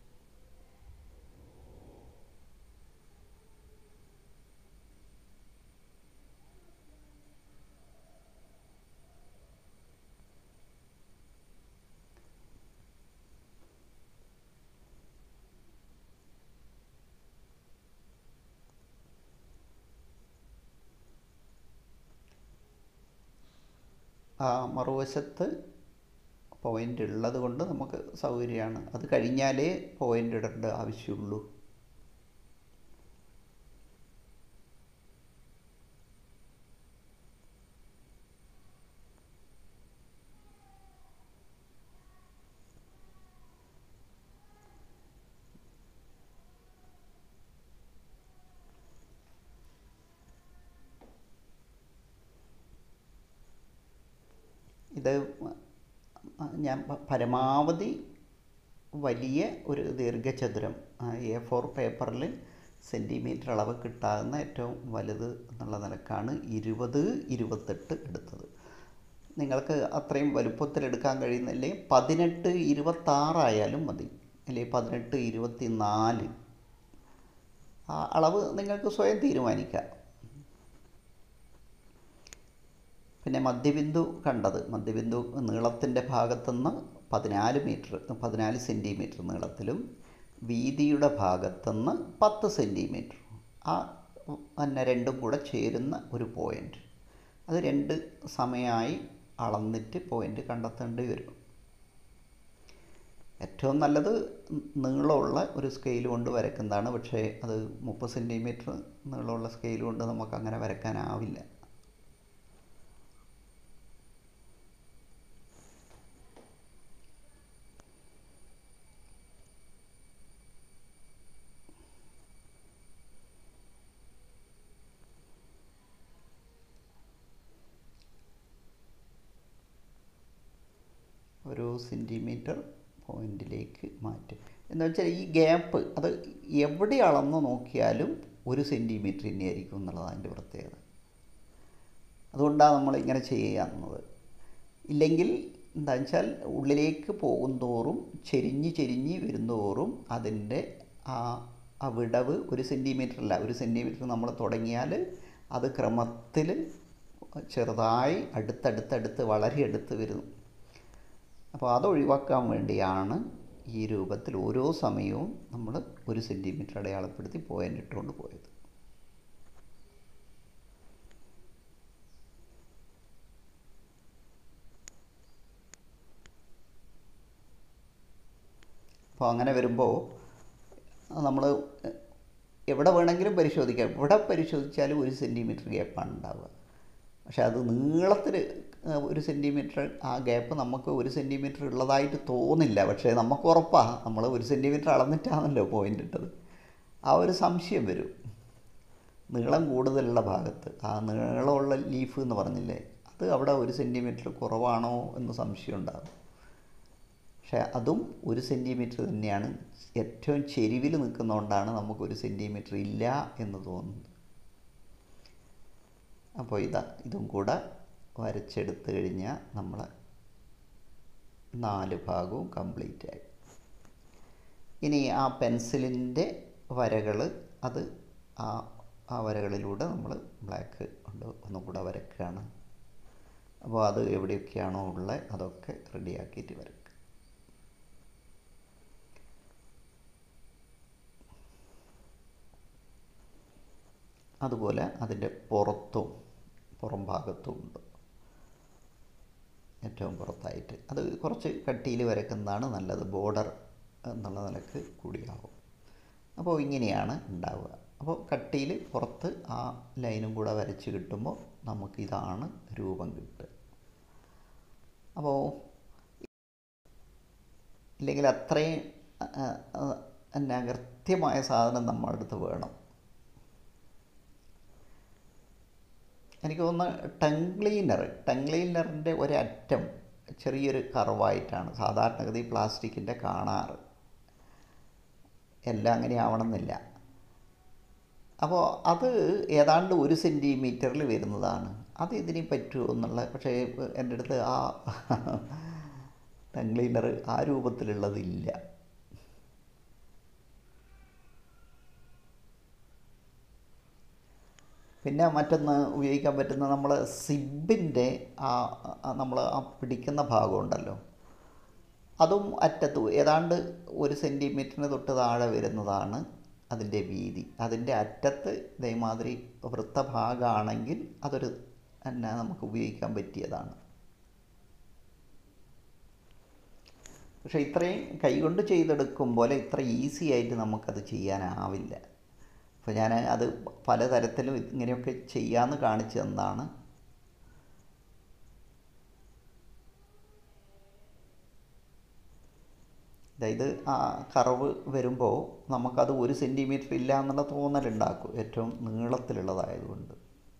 ആ മറുവശത്ത് പോയിൻ്റ് ഉള്ളത് കൊണ്ട് നമുക്ക് സൗകര്യമാണ് അത് കഴിഞ്ഞാലേ പോയിൻ്റ് ഇടേണ്ട ആവശ്യമുള്ളൂ ഇത് ഞാൻ പ- പരമാവധി വലിയ ഒരു ദീർഘചതുരം എ ഫോർ പേപ്പറിൽ സെൻറ്റിമീറ്റർ അളവ് കിട്ടാവുന്ന ഏറ്റവും വലുത് എന്നുള്ള നിലക്കാണ് ഇരുപത് ഇരുപത്തെട്ട് എടുത്തത് നിങ്ങൾക്ക് അത്രയും വലുപ്പത്തിൽ എടുക്കാൻ കഴിയുന്നില്ലേ പതിനെട്ട് ഇരുപത്താറായാലും മതി അല്ലെങ്കിൽ പതിനെട്ട് ഇരുപത്തി നാല് ആ അളവ് നിങ്ങൾക്ക് സ്വയം തീരുമാനിക്കാം പിന്നെ മധ്യബിന്ദു കണ്ടത് മധ്യബിന്ദു നീളത്തിൻ്റെ ഭാഗത്തുനിന്ന് പതിനാല് മീറ്റർ പതിനാല് സെൻറ്റിമീറ്റർ നീളത്തിലും വീതിയുടെ ഭാഗത്തുനിന്ന് പത്ത് സെൻറ്റിമീറ്റർ ആ തന്നെ രണ്ടും കൂടെ ചേരുന്ന ഒരു പോയിൻ്റ് അത് രണ്ട് സമയമായി അളന്നിട്ട് പോയിൻ്റ് കണ്ടെത്തേണ്ടി വരും ഏറ്റവും നല്ലത് നീളമുള്ള ഒരു സ്കെയിൽ കൊണ്ട് വരയ്ക്കുന്നതാണ് പക്ഷേ അത് മുപ്പത് സെൻറ്റിമീറ്റർ നീളമുള്ള സ്കെയിൽ കൊണ്ട് നമുക്ക് അങ്ങനെ വരയ്ക്കാനാവില്ല ഒരു സെൻറ്റിമീറ്റർ പോയിന്റിലേക്ക് മാറ്റും എന്ന് വെച്ചാൽ ഈ ഗ്യാപ്പ് അത് എവിടെ അളന്ന് നോക്കിയാലും ഒരു സെൻറ്റിമീറ്റർ തന്നെയായിരിക്കും എന്നുള്ളതാണ് അതിൻ്റെ പ്രത്യേകത അതുകൊണ്ടാണ് നമ്മൾ ഇങ്ങനെ ചെയ്യുന്നത് ഇല്ലെങ്കിൽ എന്താ വെച്ചാൽ ഉള്ളിലേക്ക് പോകുന്തോറും ചെരിഞ്ഞ് ചെരിഞ്ഞ് വരുന്തോറും അതിൻ്റെ ആ ആ വിടവ് ഒരു സെൻറ്റിമീറ്റർ അല്ല ഒരു സെൻറ്റിമീറ്റർ നമ്മൾ തുടങ്ങിയാൽ അത് ക്രമത്തിൽ ചെറുതായി അടുത്തടുത്തടുത്ത് വളരെ അടുത്ത് വരുന്നു അപ്പോൾ അത് ഒഴിവാക്കാൻ വേണ്ടിയാണ് ഈ രൂപത്തിൽ ഓരോ സമയവും നമ്മൾ ഒരു സെൻറ്റിമീറ്റർ അടയാളപ്പെടുത്തി പോയിൻ്റ് ഇട്ടുകൊണ്ട് പോയത് അപ്പോൾ അങ്ങനെ വരുമ്പോൾ നമ്മൾ എവിടെ വേണമെങ്കിലും പരിശോധിക്കാം എവിടെ പരിശോധിച്ചാലും ഒരു സെൻറ്റിമീറ്റർ ഗ്യാപ്പാണ് ഉണ്ടാവുക പക്ഷെ അത് നീളത്തിൽ ഒരു സെൻറ്റിമീറ്റർ ആ ഗ്യാപ്പ് നമുക്ക് ഒരു സെൻറ്റിമീറ്റർ ഉള്ളതായിട്ട് തോന്നില്ല പക്ഷേ നമുക്ക് ഉറപ്പാണ് നമ്മൾ ഒരു സെൻറ്റിമീറ്റർ അളന്നിട്ടാണല്ലോ പോയിൻ്റ് ഇട്ടത് ആ ഒരു സംശയം വരും നീളം കൂടുതലുള്ള ഭാഗത്ത് ആ നീളമുള്ള ലീഫ് എന്ന് പറഞ്ഞില്ലേ അത് അവിടെ ഒരു സെൻറ്റിമീറ്റർ കുറവാണോ എന്ന് സംശയം ഉണ്ടാകും പക്ഷേ അതും ഒരു സെൻറ്റിമീറ്റർ തന്നെയാണ് ഏറ്റവും ചെരിവിൽ നിൽക്കുന്നതുകൊണ്ടാണ് നമുക്ക് ഒരു സെൻറ്റിമീറ്റർ ഇല്ല എന്ന് തോന്നുന്നത് അപ്പോൾ ഇതാ ഇതും കൂടെ വരച്ചെടുത്ത് കഴിഞ്ഞാൽ നമ്മൾ നാല് ഭാഗവും കംപ്ലീറ്റ് ആയി ഇനി ആ പെൻസിലിൻ്റെ വരകൾ അത് ആ ആ വരകളിലൂടെ നമ്മൾ ബ്ലാക്ക് കൊണ്ട് ഒന്നും കൂടെ വരയ്ക്കുകയാണ് അപ്പോൾ അത് എവിടെയൊക്കെയാണോ ഉള്ളത് അതൊക്കെ റെഡിയാക്കിയിട്ട് വരയ്ക്കുക അതുപോലെ അതിൻ്റെ പുറത്തും പുറം ഭാഗത്തും ഉണ്ട് ഏറ്റവും പുറത്തായിട്ട് അത് കുറച്ച് കട്ടിയിൽ വരയ്ക്കുന്നതാണ് നല്ലത് ബോർഡർ എന്നുള്ള നിലക്ക് കൂടിയാവും അപ്പോൾ ഇങ്ങനെയാണ് ഉണ്ടാവുക അപ്പോൾ കട്ടിയിൽ പുറത്ത് ആ ലൈനും കൂടെ വരച്ച് കിട്ടുമ്പോൾ നമുക്കിതാണ് രൂപം കിട്ടുക അപ്പോൾ ഇല്ലെങ്കിൽ അത്രയും എന്നാ കൃത്യമായ സാധനം നമ്മുടെ അടുത്ത് വേണം എനിക്ക് തോന്നുന്നു ടങ് ക്ലീനർ ടങ് ക്ലീനറിൻ്റെ ഒരറ്റം ചെറിയൊരു കർവായിട്ടാണ് സാധാരണഗതി പ്ലാസ്റ്റിക്കിൻ്റെ കാണാറ് എല്ലാം അങ്ങനെ ആവണമെന്നില്ല അപ്പോൾ അത് ഏതാണ്ട് ഒരു സെൻറ്റിമീറ്ററിൽ വരുന്നതാണ് അത് ഇതിന് പറ്റുമോ എന്നുള്ള പക്ഷേ എൻ്റെ അടുത്ത് ആ ടങ് ക്ലീനർ ആ രൂപത്തിലുള്ളതില്ല പിന്നെ മറ്റൊന്ന് ഉപയോഗിക്കാൻ പറ്റുന്ന നമ്മൾ സിബിൻ്റെ ആ നമ്മൾ ആ പിടിക്കുന്ന ഭാഗമുണ്ടല്ലോ അതും അറ്റത്ത് ഏതാണ്ട് ഒരു സെൻറ്റിമീറ്ററിന് തൊട്ട് താഴെ വരുന്നതാണ് അതിൻ്റെ വീതി അതിൻ്റെ അറ്റത്ത് ഇതേമാതിരി വൃത്തഭാഗമാണെങ്കിൽ അതൊരു എന്നാ നമുക്ക് ഉപയോഗിക്കാൻ പറ്റിയതാണ് പക്ഷേ ഇത്രയും കൈകൊണ്ട് ചെയ്തെടുക്കും പോലെ ഇത്ര ഈസി ആയിട്ട് നമുക്കത് ചെയ്യാനാവില്ല അപ്പോൾ ഞാൻ അത് പലതരത്തിലും ഇങ്ങനെയൊക്കെ ചെയ്യാമെന്ന് കാണിച്ചു തന്നതാണ് അതായത് ആ കറവ് വരുമ്പോൾ നമുക്കത് ഒരു സെൻറ്റിമീറ്റർ ഇല്ല എന്നുള്ള തോന്നലുണ്ടാക്കും ഏറ്റവും നീളത്തിലുള്ളതായതുകൊണ്ട്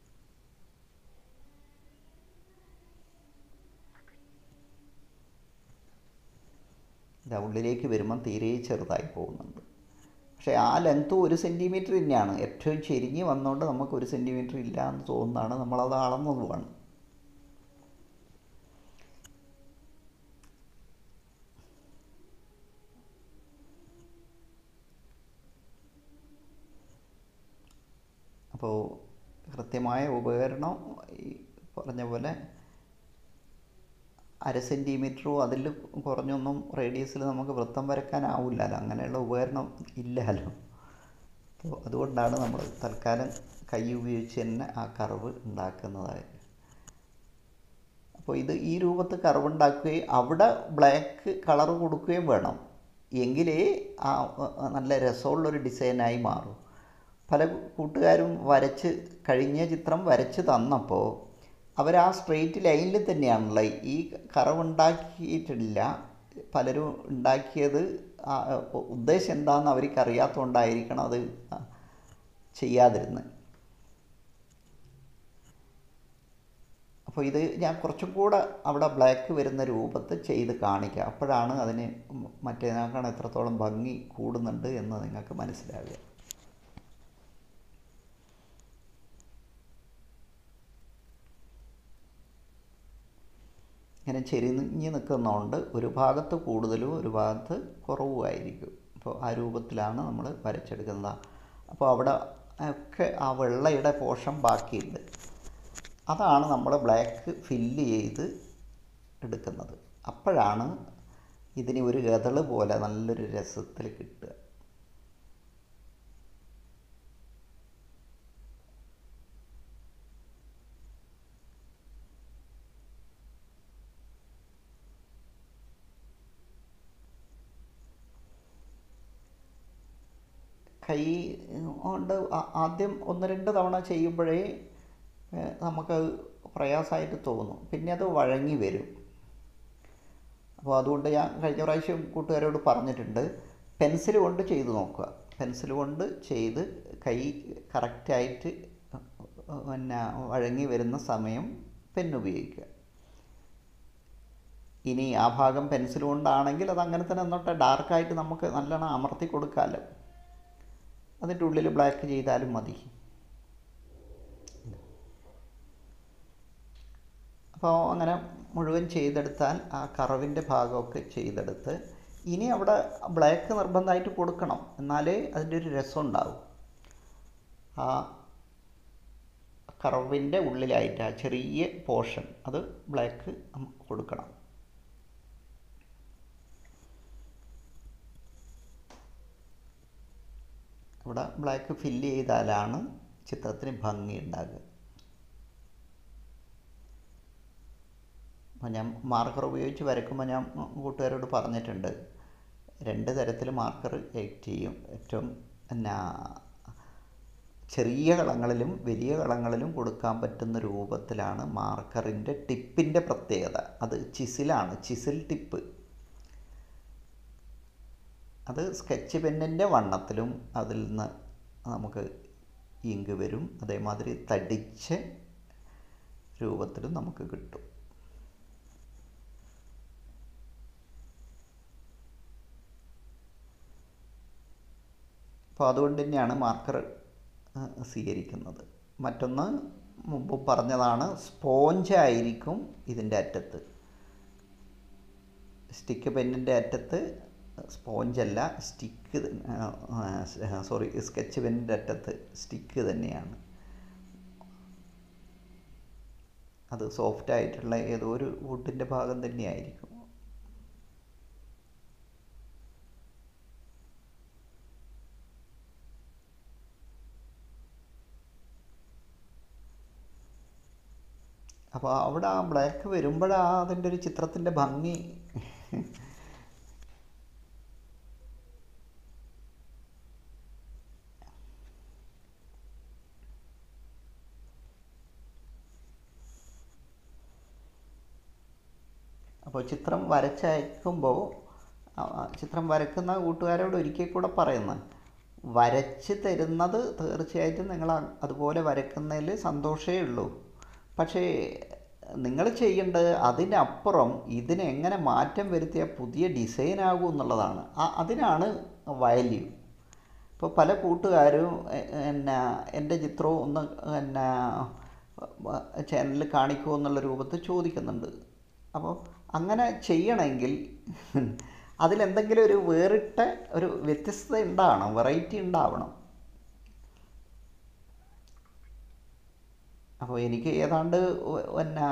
ഇതാ ഉള്ളിലേക്ക് വരുമ്പം തീരെ ചെറുതായി പോകുന്നുണ്ട് പക്ഷേ ആ ലെങ്ത്ത് ഒരു സെൻറ്റിമീറ്റർ തന്നെയാണ് ഏറ്റവും ചെരിഞ്ഞ് വന്നുകൊണ്ട് നമുക്ക് ഒരു സെൻറ്റിമീറ്റർ ഇല്ല എന്ന് തോന്നുന്നതാണ് നമ്മളത് അളന്നതുമാണ് അപ്പോൾ കൃത്യമായ ഉപകരണം ഈ പറഞ്ഞ പോലെ അര സെൻറ്റിമീറ്ററോ അതിൽ കുറഞ്ഞൊന്നും റേഡിയസിൽ നമുക്ക് വൃത്തം വരയ്ക്കാനാവില്ലല്ലോ അങ്ങനെയുള്ള ഉപകരണം ഇല്ലല്ലോ അപ്പോൾ അതുകൊണ്ടാണ് നമ്മൾ തൽക്കാലം കൈ ഉപയോഗിച്ച് തന്നെ ആ കർവ് ഉണ്ടാക്കുന്നതായത് അപ്പോൾ ഇത് ഈ രൂപത്തിൽ കർവ് ഉണ്ടാക്കുകയും അവിടെ ബ്ലാക്ക് കളർ കൊടുക്കുകയും വേണം എങ്കിലേ ആ നല്ല രസമുള്ളൊരു ഡിസൈനായി മാറും പല കൂട്ടുകാരും വരച്ച് കഴിഞ്ഞ ചിത്രം വരച്ച് തന്നപ്പോൾ അവർ ആ സ്ട്രെയിറ്റ് ലൈനിൽ തന്നെയാണുള്ള ഈ കറവുണ്ടാക്കിയിട്ടില്ല പലരും ഉണ്ടാക്കിയത് ഉദ്ദേശം എന്താണെന്ന് അവർക്ക് അറിയാത്തതുകൊണ്ടായിരിക്കണം അത് ചെയ്യാതിരുന്നത് അപ്പോൾ ഇത് ഞാൻ കുറച്ചും കൂടെ അവിടെ ബ്ലാക്ക് വരുന്ന രൂപത്തിൽ ചെയ്ത് കാണിക്കാം അപ്പോഴാണ് അതിന് മറ്റേതിനേക്കാൾ എത്രത്തോളം ഭംഗി കൂടുന്നുണ്ട് എന്ന് നിങ്ങൾക്ക് മനസ്സിലാവുക ഇങ്ങനെ ചെരിഞ്ഞ് നിൽക്കുന്നതുകൊണ്ട് ഒരു ഭാഗത്ത് കൂടുതലും ഒരു ഭാഗത്ത് കുറവുമായിരിക്കും അപ്പോൾ ആ രൂപത്തിലാണ് നമ്മൾ വരച്ചെടുക്കുന്നത് അപ്പോൾ അവിടെ ഒക്കെ ആ വെള്ളയുടെ പോഷൻ ബാക്കിയുണ്ട് അതാണ് നമ്മൾ ബ്ലാക്ക് ഫില്ല് ചെയ്ത് എടുക്കുന്നത് അപ്പോഴാണ് ഇതിന് ഒരു ഗതള് പോലെ നല്ലൊരു രസത്തിൽ കിട്ടുക കൈ കൊണ്ട് ആദ്യം ഒന്ന് രണ്ട് തവണ ചെയ്യുമ്പോഴേ നമുക്ക് പ്രയാസമായിട്ട് തോന്നും പിന്നെ അത് വഴങ്ങി വരും അപ്പോൾ അതുകൊണ്ട് ഞാൻ കഴിഞ്ഞ പ്രാവശ്യം കൂട്ടുകാരോട് പറഞ്ഞിട്ടുണ്ട് പെൻസിൽ കൊണ്ട് ചെയ്ത് നോക്കുക പെൻസിൽ കൊണ്ട് ചെയ്ത് കൈ കറക്റ്റായിട്ട് പിന്നെ വഴങ്ങി വരുന്ന സമയം പെൻ ഉപയോഗിക്കുക ഇനി ആ ഭാഗം പെൻസിൽ കൊണ്ടാണെങ്കിൽ അത് അങ്ങനെ തന്നെ എന്നിട്ട് ഡാർക്കായിട്ട് നമുക്ക് നല്ലോണം അമർത്തി കൊടുക്കാമല്ലോ അതിൻ്റെ ഉള്ളിൽ ബ്ലാക്ക് ചെയ്താലും മതി അപ്പോൾ അങ്ങനെ മുഴുവൻ ചെയ്തെടുത്താൽ ആ കറവിൻ്റെ ഭാഗമൊക്കെ ചെയ്തെടുത്ത് ഇനി അവിടെ ബ്ലാക്ക് നിർബന്ധമായിട്ട് കൊടുക്കണം എന്നാലേ അതിൻ്റെ ഒരു രസം ഉണ്ടാവും ആ കറവിൻ്റെ ഉള്ളിലായിട്ട് ആ ചെറിയ പോർഷൻ അത് ബ്ലാക്ക് നമുക്ക് കൊടുക്കണം അവിടെ ബ്ലാക്ക് ഫില്ല് ചെയ്താലാണ് ചിത്രത്തിന് ഭംഗി ഉണ്ടാകുക അപ്പോൾ ഞാൻ മാർക്കർ ഉപയോഗിച്ച് വരയ്ക്കുമ്പോൾ ഞാൻ കൂട്ടുകാരോട് പറഞ്ഞിട്ടുണ്ട് രണ്ട് തരത്തിൽ മാർക്കർ ആക്ട് ചെയ്യും ഏറ്റവും എന്നാ ചെറിയ കളങ്ങളിലും വലിയ കളങ്ങളിലും കൊടുക്കാൻ പറ്റുന്ന രൂപത്തിലാണ് മാർക്കറിൻ്റെ ടിപ്പിൻ്റെ പ്രത്യേകത അത് ചിസിലാണ് ചിസിൽ ടിപ്പ് അത് സ്കെച്ച് പെന്നിൻ്റെ വണ്ണത്തിലും അതിൽ നിന്ന് നമുക്ക് ഇങ്ക് വരും അതേമാതിരി തടിച്ച രൂപത്തിലും നമുക്ക് കിട്ടും അപ്പോൾ അതുകൊണ്ട് തന്നെയാണ് മാർക്കർ സ്വീകരിക്കുന്നത് മറ്റൊന്ന് മുമ്പ് പറഞ്ഞതാണ് സ്പോഞ്ച് ആയിരിക്കും ഇതിൻ്റെ അറ്റത്ത് സ്റ്റിക്ക് പെന്നിൻ്റെ അറ്റത്ത് സ്പോഞ്ചല്ല സ്റ്റിക്ക് സോറി സ്കെച്ച് പെന്നിൻ്റെ അറ്റത്ത് സ്റ്റിക്ക് തന്നെയാണ് അത് സോഫ്റ്റ് ആയിട്ടുള്ള ഏതോ ഒരു വുഡിൻ്റെ ഭാഗം തന്നെയായിരിക്കും അപ്പോൾ അവിടെ ആ ബ്ലാക്ക് വരുമ്പോഴാണ് അതിൻ്റെ ഒരു ചിത്രത്തിൻ്റെ ഭംഗി അപ്പോൾ ചിത്രം വരച്ചയക്കുമ്പോൾ ചിത്രം വരക്കുന്ന കൂട്ടുകാരോട് ഒരിക്കൽ കൂടെ പറയുന്നത് വരച്ച് തരുന്നത് തീർച്ചയായിട്ടും നിങ്ങൾ അതുപോലെ വരക്കുന്നതിൽ സന്തോഷമേ ഉള്ളൂ പക്ഷേ നിങ്ങൾ ചെയ്യേണ്ടത് അതിനപ്പുറം ഇതിനെ എങ്ങനെ മാറ്റം വരുത്തിയാൽ പുതിയ ഡിസൈൻ ആകും എന്നുള്ളതാണ് അതിനാണ് വാല്യൂ ഇപ്പോൾ പല കൂട്ടുകാരും എന്നാ എൻ്റെ ചിത്രവും ഒന്ന് എന്നാ ചാനലിൽ കാണിക്കുമോ എന്നുള്ള രൂപത്തിൽ ചോദിക്കുന്നുണ്ട് അപ്പോൾ അങ്ങനെ ചെയ്യണമെങ്കിൽ അതിലെന്തെങ്കിലും ഒരു വേറിട്ട ഒരു വ്യത്യസ്തത ഉണ്ടാവണം വെറൈറ്റി ഉണ്ടാവണം അപ്പോൾ എനിക്ക് ഏതാണ്ട് പിന്നെ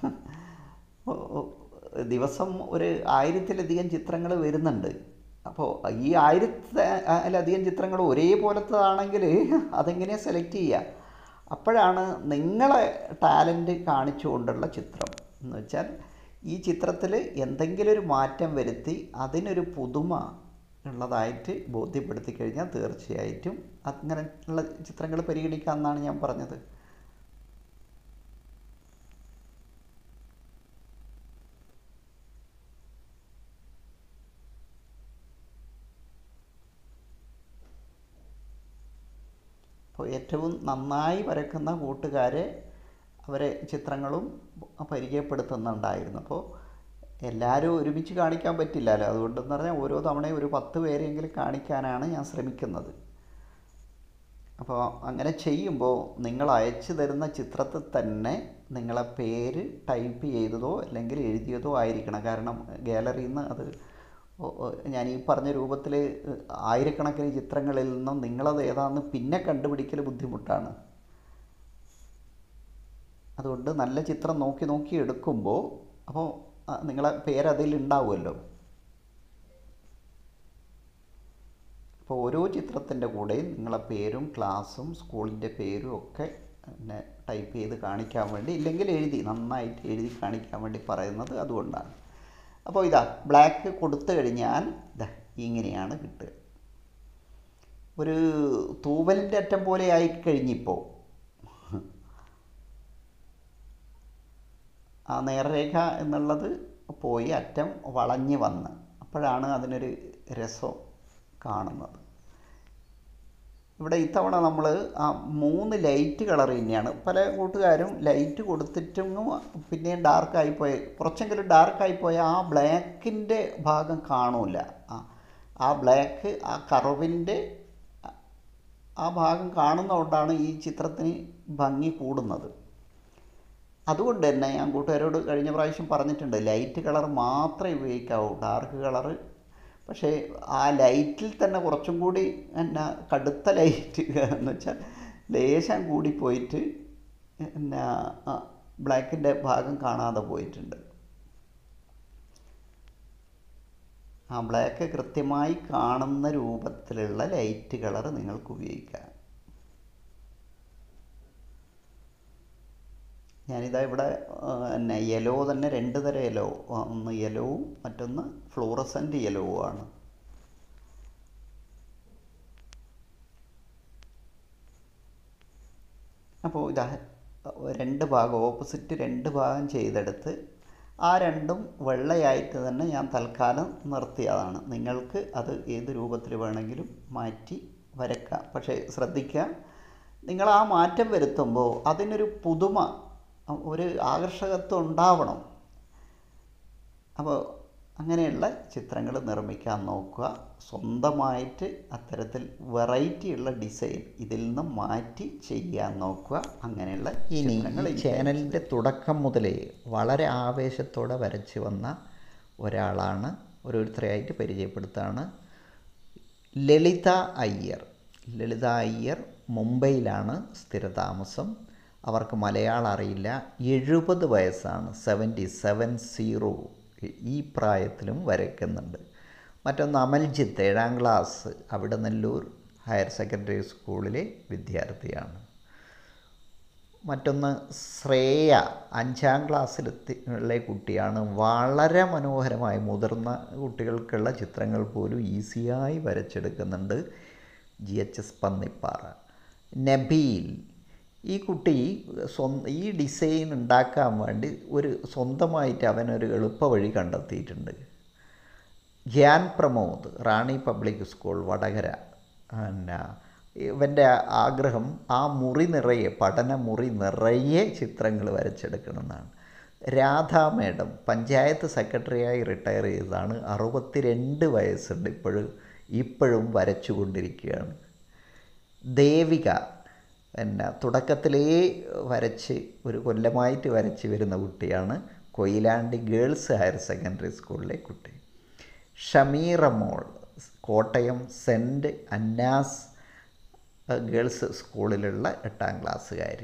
ദിവസം ഒരു ആയിരത്തിലധികം ചിത്രങ്ങൾ വരുന്നുണ്ട് അപ്പോൾ ഈ ആയിരത്തിലധികം ചിത്രങ്ങൾ ഒരേപോലത്തതാണെങ്കിൽ അതെങ്ങനെ സെലക്ട് ചെയ്യുക അപ്പോഴാണ് നിങ്ങളെ ടാലൻറ്റ് കാണിച്ചുകൊണ്ടുള്ള ചിത്രം എന്ന് വെച്ചാൽ ഈ ചിത്രത്തിൽ എന്തെങ്കിലും ഒരു മാറ്റം വരുത്തി അതിനൊരു പുതുമ ഉള്ളതായിട്ട് ബോധ്യപ്പെടുത്തി കഴിഞ്ഞാൽ തീർച്ചയായിട്ടും അങ്ങനെയുള്ള ചിത്രങ്ങൾ പരിഗണിക്കാമെന്നാണ് ഞാൻ പറഞ്ഞത് അപ്പോൾ ഏറ്റവും നന്നായി വരക്കുന്ന കൂട്ടുകാരെ അവരെ ചിത്രങ്ങളും പരിചയപ്പെടുത്തുന്നുണ്ടായിരുന്നു അപ്പോൾ എല്ലാവരും ഒരുമിച്ച് കാണിക്കാൻ പറ്റില്ലല്ലോ അതുകൊണ്ടെന്ന് പറഞ്ഞാൽ ഓരോ തവണയും ഒരു പത്ത് പേരെങ്കിലും കാണിക്കാനാണ് ഞാൻ ശ്രമിക്കുന്നത് അപ്പോൾ അങ്ങനെ ചെയ്യുമ്പോൾ നിങ്ങൾ അയച്ചു തരുന്ന ചിത്രത്തിൽ തന്നെ നിങ്ങളെ പേര് ടൈപ്പ് ചെയ്തതോ അല്ലെങ്കിൽ എഴുതിയതോ ആയിരിക്കണം കാരണം ഗാലറിയിൽ നിന്ന് അത് ഞാൻ ഈ പറഞ്ഞ രൂപത്തിൽ ആയിരക്കണക്കിന് ചിത്രങ്ങളിൽ നിന്നും നിങ്ങളത് ഏതാണെന്ന് പിന്നെ കണ്ടുപിടിക്കൽ ബുദ്ധിമുട്ടാണ് അതുകൊണ്ട് നല്ല ചിത്രം നോക്കി നോക്കി എടുക്കുമ്പോൾ അപ്പോൾ നിങ്ങളെ പേര് അതിൽ ഉണ്ടാവുമല്ലോ അപ്പോൾ ഓരോ ചിത്രത്തിൻ്റെ കൂടെയും നിങ്ങളെ പേരും ക്ലാസ്സും സ്കൂളിൻ്റെ പേരും ഒക്കെ പിന്നെ ടൈപ്പ് ചെയ്ത് കാണിക്കാൻ വേണ്ടി ഇല്ലെങ്കിൽ എഴുതി നന്നായിട്ട് എഴുതി കാണിക്കാൻ വേണ്ടി പറയുന്നത് അതുകൊണ്ടാണ് അപ്പോൾ ഇതാ ബ്ലാക്ക് കൊടുത്തു കഴിഞ്ഞാൽ ഇതാ ഇങ്ങനെയാണ് കിട്ടുക ഒരു തൂവലിൻ്റെ അറ്റം പോലെ ആയി കഴിഞ്ഞിപ്പോൾ ആ നേർരേഖ എന്നുള്ളത് പോയി അറ്റം വളഞ്ഞ് വന്ന് അപ്പോഴാണ് അതിനൊരു രസം കാണുന്നത് ഇവിടെ ഇത്തവണ നമ്മൾ ആ മൂന്ന് ലൈറ്റ് കളർ തന്നെയാണ് പല കൂട്ടുകാരും ലൈറ്റ് കൊടുത്തിട്ടും പിന്നെയും ഡാർക്കായി പോയ കുറച്ചെങ്കിലും ഡാർക്കായി പോയ ആ ബ്ലാക്കിൻ്റെ ഭാഗം കാണൂല ആ ആ ബ്ലാക്ക് ആ കറവിൻ്റെ ആ ഭാഗം കാണുന്നതുകൊണ്ടാണ് ഈ ചിത്രത്തിന് ഭംഗി കൂടുന്നത് അതുകൊണ്ട് തന്നെ ഞാൻ കൂട്ടുകാരോട് കഴിഞ്ഞ പ്രാവശ്യം പറഞ്ഞിട്ടുണ്ട് ലൈറ്റ് കളർ മാത്രമേ ഉപയോഗിക്കാവൂ ഡാർക്ക് കളറ് പക്ഷേ ആ ലൈറ്റിൽ തന്നെ കുറച്ചും കൂടി എന്നാ കടുത്ത ലൈറ്റ് എന്ന് വെച്ചാൽ ലേശം കൂടി പോയിട്ട് എന്നാ ബ്ലാക്കിൻ്റെ ഭാഗം കാണാതെ പോയിട്ടുണ്ട് ആ ബ്ലാക്ക് കൃത്യമായി കാണുന്ന രൂപത്തിലുള്ള ലൈറ്റ് കളർ നിങ്ങൾക്ക് ഉപയോഗിക്കാം ഞാനിതാ ഇവിടെ പിന്നെ യെല്ലോ തന്നെ രണ്ട് തരം യെല്ലോ ഒന്ന് യെലോവും മറ്റൊന്ന് ഫ്ലൂറസൻ്റ് യെലോവും ആണ് അപ്പോൾ ഇതാ രണ്ട് ഭാഗം ഓപ്പോസിറ്റ് രണ്ട് ഭാഗം ചെയ്തെടുത്ത് ആ രണ്ടും വെള്ളയായിട്ട് തന്നെ ഞാൻ തൽക്കാലം നിർത്തിയതാണ് നിങ്ങൾക്ക് അത് ഏത് രൂപത്തിൽ വേണമെങ്കിലും മാറ്റി വരക്കാം പക്ഷേ ശ്രദ്ധിക്കുക നിങ്ങൾ ആ മാറ്റം വരുത്തുമ്പോൾ അതിനൊരു പുതുമ ഒരു ആകർഷകത്വം ഉണ്ടാവണം അപ്പോൾ അങ്ങനെയുള്ള ചിത്രങ്ങൾ നിർമ്മിക്കാൻ നോക്കുക സ്വന്തമായിട്ട് അത്തരത്തിൽ വെറൈറ്റിയുള്ള ഡിസൈൻ ഇതിൽ നിന്നും മാറ്റി ചെയ്യാൻ നോക്കുക അങ്ങനെയുള്ള ഇനി ചിത്രങ്ങൾ ഈ ചാനലിൻ്റെ തുടക്കം മുതലേ വളരെ ആവേശത്തോടെ വരച്ച് വന്ന ഒരാളാണ് ഓരോരുത്തരെയായിട്ട് പരിചയപ്പെടുത്താണ് ലളിത അയ്യർ ലളിത അയ്യർ മുംബൈയിലാണ് സ്ഥിരതാമസം അവർക്ക് മലയാളം അറിയില്ല എഴുപത് വയസ്സാണ് സെവൻറ്റി സെവൻ സീറോ ഈ പ്രായത്തിലും വരയ്ക്കുന്നുണ്ട് മറ്റൊന്ന് അമൽജിത്ത് ഏഴാം ക്ലാസ് അവിടെ നെല്ലൂർ ഹയർ സെക്കൻഡറി സ്കൂളിലെ വിദ്യാർത്ഥിയാണ് മറ്റൊന്ന് ശ്രേയ അഞ്ചാം ക്ലാസ്സിലെത്തി ഉള്ള കുട്ടിയാണ് വളരെ മനോഹരമായി മുതിർന്ന കുട്ടികൾക്കുള്ള ചിത്രങ്ങൾ പോലും ഈസിയായി വരച്ചെടുക്കുന്നുണ്ട് G H S Pannippara Nabeel ഈ കുട്ടി സ്വന്തം ഈ ഡിസൈൻ ഉണ്ടാക്കാൻ വേണ്ടി ഒരു സ്വന്തമായിട്ട് അവനൊരു എളുപ്പ വഴി കണ്ടെത്തിയിട്ടുണ്ട് ഗ്യാൻ പ്രമോദ് റാണി പബ്ലിക് സ്കൂൾ വടകര പിന്നെ ഇവൻ്റെ ആഗ്രഹം ആ മുറി നിറയെ പഠന മുറി നിറയെ ചിത്രങ്ങൾ വരച്ചെടുക്കണമെന്നാണ് രാധാ മേഡം പഞ്ചായത്ത് സെക്രട്ടറിയായി റിട്ടയർ ചെയ്തതാണ് അറുപത്തിരണ്ട് വയസ്സുണ്ട് ഇപ്പോഴും ഇപ്പോഴും വരച്ചുകൊണ്ടിരിക്കുകയാണ് ദേവിക പിന്നെ തുടക്കത്തിലേ വരച്ച് ഒരു കൊല്ലമായിട്ട് വരച്ച് വരുന്ന കുട്ടിയാണ് കൊയിലാണ്ടി ഗേൾസ് ഹയർ സെക്കൻഡറി സ്കൂളിലെ കുട്ടി ഷമീറ മോൾ കോട്ടയം സെൻറ്റ് അന്നാസ് ഗേൾസ് സ്കൂളിലുള്ള എട്ടാം ക്ലാസ്സുകാരി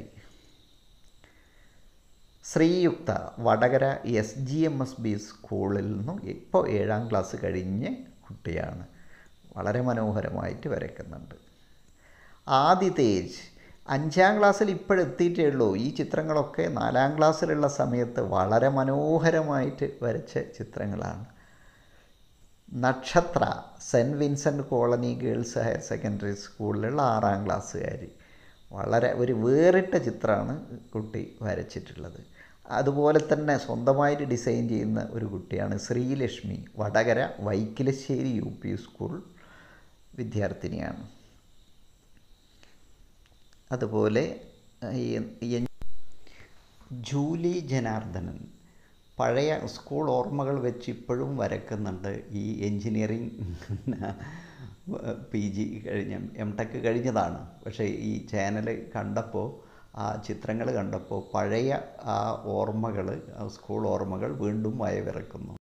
Sreeyuktha Vadakara S G M S B സ്കൂളിൽ നിന്നും ഇപ്പോൾ ഏഴാം ക്ലാസ് കഴിഞ്ഞ് കുട്ടിയാണ് വളരെ മനോഹരമായിട്ട് വരയ്ക്കുന്നുണ്ട് ആദി തേജ് അഞ്ചാം ക്ലാസ്സിൽ ഇപ്പോഴെത്തിയിട്ടേ ഉള്ളൂ ഈ ചിത്രങ്ങളൊക്കെ നാലാം ക്ലാസ്സിലുള്ള സമയത്ത് വളരെ മനോഹരമായിട്ട് വരച്ച ചിത്രങ്ങളാണ് Nakshatra saint Vincent colony girls higher secondary സ്കൂളിലുള്ള ആറാം ക്ലാസ്സുകാർ വളരെ ഒരു വേറിട്ട ചിത്രമാണ് കുട്ടി വരച്ചിട്ടുള്ളത് അതുപോലെ തന്നെ സ്വന്തമായിട്ട് ഡിസൈൻ ചെയ്യുന്ന ഒരു കുട്ടിയാണ് Sreelakshmi Vadakara Vaikkilassery U P school വിദ്യാർത്ഥിനിയാണ് അതുപോലെ ഈ ജൂലി ജനാർദ്ദനൻ പഴയ സ്കൂൾ ഓർമ്മകൾ വെച്ച് ഇപ്പോഴും വരക്കുന്നുണ്ട് ഈ എൻജിനീയറിങ് പി ജി കഴിഞ്ഞ എം ടെക് കഴിഞ്ഞതാണ് പക്ഷേ ഈ ചാനൽ കണ്ടപ്പോൾ ആ ചിത്രങ്ങൾ കണ്ടപ്പോൾ പഴയ ആ ഓർമ്മകൾ സ്കൂൾ ഓർമ്മകൾ വീണ്ടും വയവിറക്കുന്നു